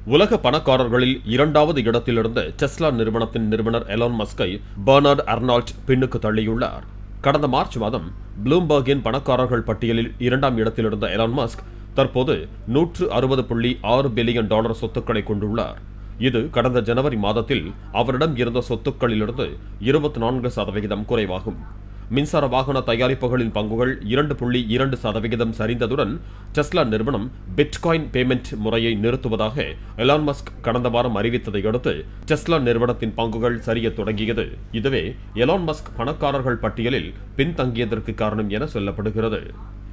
உலக பணக்காரர்களில் இரண்டாவது இடத்திலிருந்த டெஸ்லா நிறுவனத்தின் நிறுவனர் எலான் மஸ்கை பெர்னார்ட் அர்னால்ட் பின்னுக்கு தள்ளியுள்ளார் கடந்த மார்ச் மாதம் ப்ளூம்பர்கின் பணக்காரர்கள் பட்டியலில் இரண்டாம் இடத்திலிருந்த எலான் மஸ்க் தற்போது நூற்று அறுபது புள்ளி ஆறு பில்லியன் டாலர் சொத்துக்களை கொண்டுள்ளார் இது கடந்த ஜனவரி மாதத்தில் அவரிடம் இருந்த சொத்துக்களிலிருந்து இருபத்தி நான்கு சதவிகிதம் குறைவாகும் மின்சார வாகன தயாரிப்புகளின் பங்குகள் இரண்டு புள்ளி இரண்டு சதவிகிதம் சரிந்ததுடன் டெஸ்லா நிறுவனம் பிட்காயின் பேமெண்ட் முறையை நிறுத்துவதாக எலான் மஸ்க் கடந்த வாரம் அறிவித்ததை அடுத்து டெஸ்லா நிறுவனத்தின் பங்குகள் சரிய தொடங்கியது இதுவே எலான் மஸ்க் பணக்காரர்கள் பட்டியலில் பின்தங்கியதற்கு காரணம் என சொல்லப்படுகிறது